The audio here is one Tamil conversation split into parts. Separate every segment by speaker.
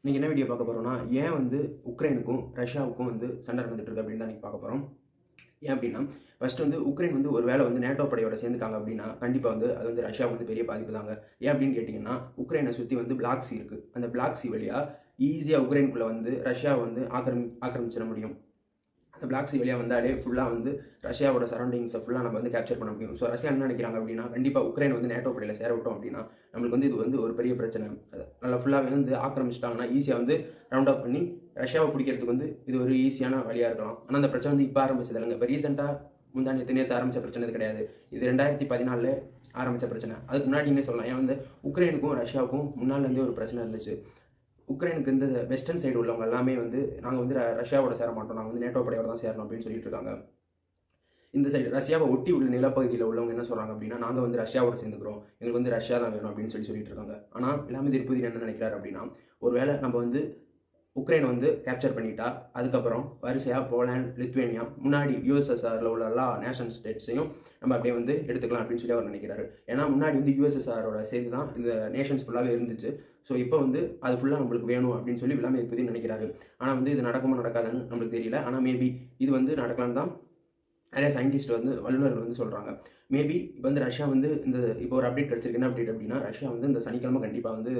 Speaker 1: இன்னைக்கு என்ன வீடியோ பார்க்க போறோம்னா ஏன் வந்து உக்ரைனுக்கும் ரஷ்யாவுக்கும் வந்து சண்டை நடந்துட்டு இருக்கு அப்படின்னு தான் இன்னைக்கு பார்க்க போறோம் ஏன் அப்படின்னா ஃபர்ஸ்ட் வந்து உக்ரைன் வந்து ஒரு வேளை வந்து நேட்டோ படையோட சேர்ந்துட்டாங்க அப்படின்னா கண்டிப்பாக வந்து அது வந்து ரஷ்யாவுக்கு வந்து பெரிய பாதிப்பு தாங்க ஏன் அப்படின்னு கேட்டிங்கன்னா உக்ரைனை சுற்றி வந்து பிளாக் சி இருக்குது அந்த பிளாக் சி வழியாக ஈஸியாக உக்ரைனுக்குள்ளே வந்து ரஷ்யாவை வந்து ஆக்கிரமி ஆக்கிரமிச்சிட முடியும் அந்த பிளாக் சி வழியாக வந்தாலே ஃபுல்லாக வந்து ரஷ்யாவோட சரௌண்டிங்ஸை ஃபுல்லாக நம்ம வந்து கேப்சர் பண்ண முடியும் ஸோ ரஷ்யா என்ன நினைக்கிறாங்க அப்படின்னா கண்டிப்பாக உக்ரைன் வந்து நேட்டோ படையில் சேர விட்டோம் அப்படின்னா நம்மளுக்கு வந்து இது வந்து ஒரு பெரிய பிரச்சனை அது நல்லா ஃபுல்லாகவே வந்து ஆக்கிரமிச்சிட்டாங்கன்னா ஈஸியாக வந்து ரவுண்ட் அப் பண்ணி ரஷ்யாவை பிடிக்கிறதுக்கு வந்து இது ஒரு ஈஸியான வழியாக இருக்கலாம் ஆனால் அந்த பிரச்சனை வந்து இப்போ ஆரம்பிச்சது இல்லைங்க இப்போ ரீசெண்டாக முந்தா நேற்று நேற்று ஆரம்பித்த பிரச்சனை இது கிடையாது இது ரெண்டாயிரத்தி பதினாலில் ஆரம்பித்த பிரச்சனை அதுக்கு முன்னாடி என்ன சொல்லலாம் ஏன் வந்து உக்ரைனுக்கும் ரஷ்யாவுக்கும் முன்னாலேருந்தே ஒரு பிரச்சனை இருந்துச்சு உக்ரைனுக்கு இந்த வெஸ்டர்ன் சைடு உள்ளவங்க எல்லாமே வந்து நாங்கள் வந்து ர- ரஷ்யாவோட சேர மாட்டோம் நாங்கள் வந்து நேட்டோ படையோட தான் சேரணும் அப்படின்னு சொல்லிட்டு இருக்காங்க இந்த சைடு ரஷ்யாவை ஒட்டி உள்ள நிலப்பகுதியில் உள்ளவங்க என்ன சொல்கிறாங்க அப்படின்னா நாங்கள் வந்து ரஷ்யாவோட சேர்ந்துக்கிறோம் எங்களுக்கு வந்து ரஷ்யா தான் வேணும் அப்படின்னு சொல்லி சொல்லிட்டு இருக்காங்க ஆனால் இல்லாமல் திருப்பதி என்ன நினைக்கிறாரு அப்படின்னா ஒருவேளை நம்ம வந்து உக்ரைனை வந்து கேப்சர் பண்ணிட்டா அதுக்கப்புறம் வரிசையாக போலாண்ட் லித்வேனியா முன்னாடி யூஎஸ்எஸ்ஆரில் உள்ள எல்லா நேஷனல் ஸ்டேட்ஸையும் நம்ம அப்படியே வந்து எடுத்துக்கலாம் அப்படின்னு சொல்லி அவர் நினைக்கிறாரு ஏன்னா முன்னாடி வந்து யூஎஸ்எஸ்ஆரோட சேர்ந்து தான் இந்த நேஷன்ஸ் ஃபுல்லாகவே இருந்துச்சு ஸோ இப்போ வந்து அது ஃபுல்லாக நம்மளுக்கு வேணும் அப்படின்னு சொல்லி விளாம திருப்பதி நினைக்கிறாரு ஆனால் வந்து இது நடக்குமா நடக்காதுன்னு நம்மளுக்கு தெரியல ஆனால் மேபி இது வந்து நடக்கலான்னு தான் நிறைய சயின்டிஸ்ட் வந்து வல்லுநர்கள் வந்து சொல்கிறாங்க மேபி இப்போ வந்து ரஷ்யா வந்து இந்த இப்போ ஒரு அப்டேட் கிடச்சிருக்கு என்ன அப்டேட் அப்படின்னா ரஷ்யா வந்து இந்த சனிக்கிழமை கண்டிப்பாக வந்து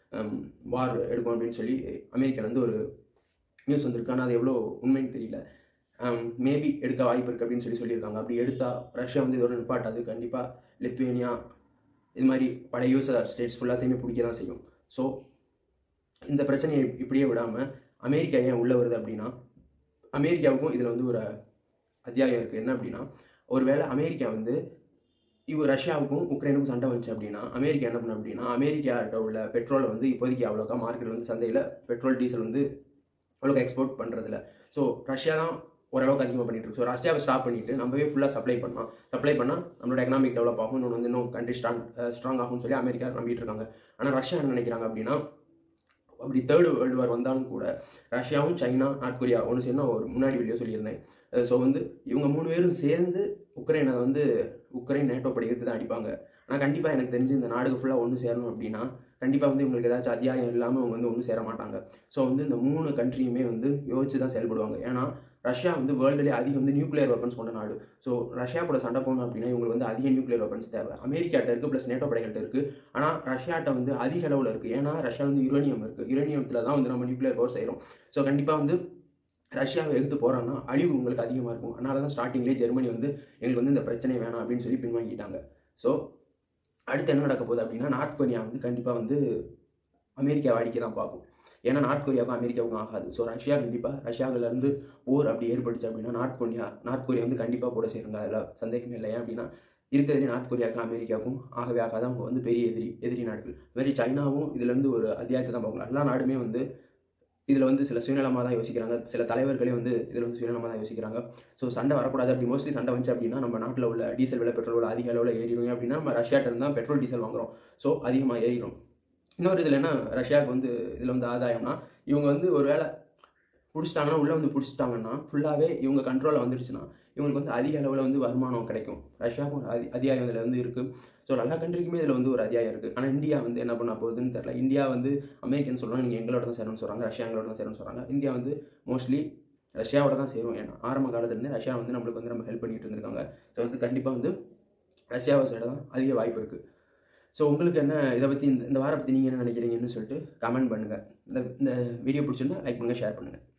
Speaker 1: வார் எடுக்கும் அப்படின்னு சொல்லி அமெரிக்கால இருந்து ஒரு நியூஸ் வந்திருக்கு ஆனால் அது எவ்வளோ உண்மைன்னு தெரியல மேபி எடுக்க வாய்ப்பு இருக்குது அப்படின்னு சொல்லி சொல்லியிருக்காங்க அப்படி எடுத்தால் ரஷ்யா வந்து இதோட நிப்பாட்டாது கண்டிப்பாக லித்வேனியா இது மாதிரி பழைய யூஎஸ்ஆர் ஸ்டேட்ஸ் ஃபுல்லாத்தையுமே பிடிக்க தான் செய்யும் ஸோ இந்த பிரச்சனையை இப்படியே விடாமல் அமெரிக்கா ஏன் உள்ளே வருது அப்படின்னா அமெரிக்காவுக்கும் இதில் வந்து ஒரு அத்தியாயம் இருக்குது என்ன அப்படின்னா ஒருவேளை அமெரிக்கா வந்து இவ ரஷ்யாவுக்கும் உக்ரைனுக்கும் சண்டை வந்துச்சு அப்படின்னா அமெரிக்கா என்ன பண்ண அப்படின்னா அமெரிக்காட்ட உள்ள பெட்ரோலை வந்து இப்போதைக்கு அவ்வளோக்கா மார்க்கெட் வந்து சந்தையில் பெட்ரோல் டீசல் வந்து அவ்வளோக்கா எக்ஸ்போர்ட் பண்ணுறதில்ல ஸோ ரஷ்யா தான் ஓரளவுக்கு அதிகமாக பண்ணிட்டு இருக்கு ஸோ ரஷ்யாவை ஸ்டாப் பண்ணிட்டு நம்மவே ஃபுல்லாக சப்ளை பண்ணலாம் சப்ளை பண்ணால் நம்மளோட எக்கனாமிக் டெவலப் ஆகும் இன்னொன்று வந்து இன்னும் கண்ட்ரி ஸ்ட்ராங் ஸ்ட்ராங் ஆகும்னு சொல்லி அமெரிக்கா நம்பிட்டு இருக்காங்க ஆனால் ரஷ்யா என்ன நினைக்கிறாங்க அப்படின்னா அப்படி தேர்டு வேர்ல்டு வார் வந்தாலும் கூட ரஷ்யாவும் சைனா நார்த் கொரியா ஒன்று சேர்ந்து நான் ஒரு முன்னாடி வீடியோ சொல்லியிருந்தேன் ஸோ வந்து இவங்க மூணு பேரும் சேர்ந்து உக்ரைனை வந்து உக்ரைன் நேட்டோ படை எடுத்து தான் அடிப்பாங்க ஆனால் கண்டிப்பாக எனக்கு தெரிஞ்சு இந்த நாடுகள் ஃபுல்லாக ஒன்று சேரணும் அப்படின்னா கண்டிப்பாக வந்து இவங்களுக்கு ஏதாச்சும் அத்தியாயம் இல்லாமல் அவங்க வந்து ஒன்றும் சேர மாட்டாங்க ஸோ வந்து இந்த மூணு கண்ட்ரியுமே வந்து யோசிச்சு தான் செயல்படுவாங்க ஏன்னா ரஷ்யா வந்து வேர்ல்டுலேயே அதிகம் வந்து நியூக்ளியர் வெப்பன்ஸ் கொண்ட நாடு ஸோ ரஷ்யா கூட சண்டை போகணும் அப்படின்னா இவங்களுக்கு வந்து அதிக நியூக்ளியர் வெப்பன்ஸ் தேவை அமெரிக்காட்ட இருக்குது ப்ளஸ் நேட்டோ படைகள்கிட்ட இருக்குது ஆனால் ரஷ்யாட்ட வந்து அதிக அளவில் இருக்குது ஏன்னா ரஷ்யா வந்து யுரேனியம் இருக்குது யுரேனியத்தில் தான் வந்து நம்ம நியூக்ளியர் பவர் செய்கிறோம் ஸோ கண்டிப்பாக வந்து ரஷ்யாவை எடுத்து போகிறாங்கன்னா அழிவு உங்களுக்கு அதிகமாக இருக்கும் அதனால தான் ஸ்டார்டிங்லேயே ஜெர்மனி வந்து எங்களுக்கு வந்து இந்த பிரச்சனை வேணாம் அப்படின்னு சொல்லி பின்வாங்கிட்டாங்க ஸோ அடுத்து என்ன நடக்க போகுது அப்படின்னா நார்த் கொரியா வந்து கண்டிப்பாக வந்து அமெரிக்காவை அடிக்க தான் பார்க்கும் ஏன்னா நார்த் கொரியாவுக்கும் அமெரிக்காவுக்கும் ஆகாது ஸோ ரஷ்யா கண்டிப்பாக ரஷ்யாவிலேருந்து போர் அப்படி ஏற்பட்டுச்சு அப்படின்னா நார்த் கொரியா நார்த் கொரியா வந்து கண்டிப்பாக கூட சேருங்க அதில் சந்தேகமே இல்லை ஏன் அப்படின்னா இருக்கிறதுலே நார்த் கொரியாவுக்கும் அமெரிக்காவுக்கும் ஆகவே ஆகாது அவங்க வந்து பெரிய எதிரி எதிரி நாடுகள் இது மாதிரி சைனாவும் இதுலேருந்து ஒரு அத்தியாயத்தை தான் பார்க்கலாம் எல்லா நாடுமே வந்து இதில் வந்து சில சுயநலமாக தான் யோசிக்கிறாங்க சில தலைவர்களே வந்து இதில் வந்து சுயநலமாக தான் யோசிக்கிறாங்க ஸோ சண்டை வரக்கூடாது அப்படி மோஸ்ட்லி சண்டை வந்துச்சு அப்படின்னா நம்ம நாட்டில் உள்ள டீசல் விலை பெட்ரோல் விலை அதிக அளவில் ஏறிடும் ஏன் அப்படின்னா நம்ம ரஷ்யாட்ட இருந்து தான் பெட்ரோல் டீசல் வாங்குறோம் ஸோ அதிகமாக ஏறிடும் இன்னொரு இதில் என்ன ரஷ்யாவுக்கு வந்து இதில் வந்து ஆதாயம்னா இவங்க வந்து ஒரு வேளை பிடிச்சிட்டாங்கன்னா உள்ளே வந்து பிடிச்சிட்டாங்கன்னா ஃபுல்லாகவே இவங்க கண்ட்ரோலில் வந்துருச்சுன்னா இவங்களுக்கு வந்து அதிக அளவில் வந்து வருமானம் கிடைக்கும் ரஷ்யாவுக்கும் ஒரு அதி அத்தியாயம் இதில் வந்து இருக்குது ஸோ எல்லா கண்ட்ரிக்குமே இதில் வந்து ஒரு அத்தியாயம் இருக்குது ஆனால் இந்தியா வந்து என்ன பண்ண போகுதுன்னு தெரியல இந்தியா வந்து அமெரிக்கன் சொல்கிறாங்க நீங்கள் எங்களோட தான் சேரணும்னு சொல்கிறாங்க ரஷ்யா எங்களோட தான் சேரணும்னு சொல்கிறாங்க இந்தியா வந்து மோஸ்ட்லி ரஷ்யாவோட தான் சேரும் ஏன்னா ஆரம்ப காலத்துலேருந்து ரஷ்யா வந்து நம்மளுக்கு வந்து நம்ம ஹெல்ப் பண்ணிட்டு இருந்திருக்காங்க ஸோ வந்து கண்டிப்பாக வந்து ரஷ்யாவை சைடு தான் அதிக வாய்ப்பு இருக்குது ஸோ உங்களுக்கு என்ன இதை பற்றி இந்த இந்த வாரம் பற்றி நீங்கள் என்ன நினைக்கிறீங்கன்னு சொல்லிட்டு கமெண்ட் பண்ணுங்கள் இந்த இந்த வீடியோ பிடிச்சிருந்தா லைக் பண்ணுங்கள் ஷேர் பண்ணுங்கள்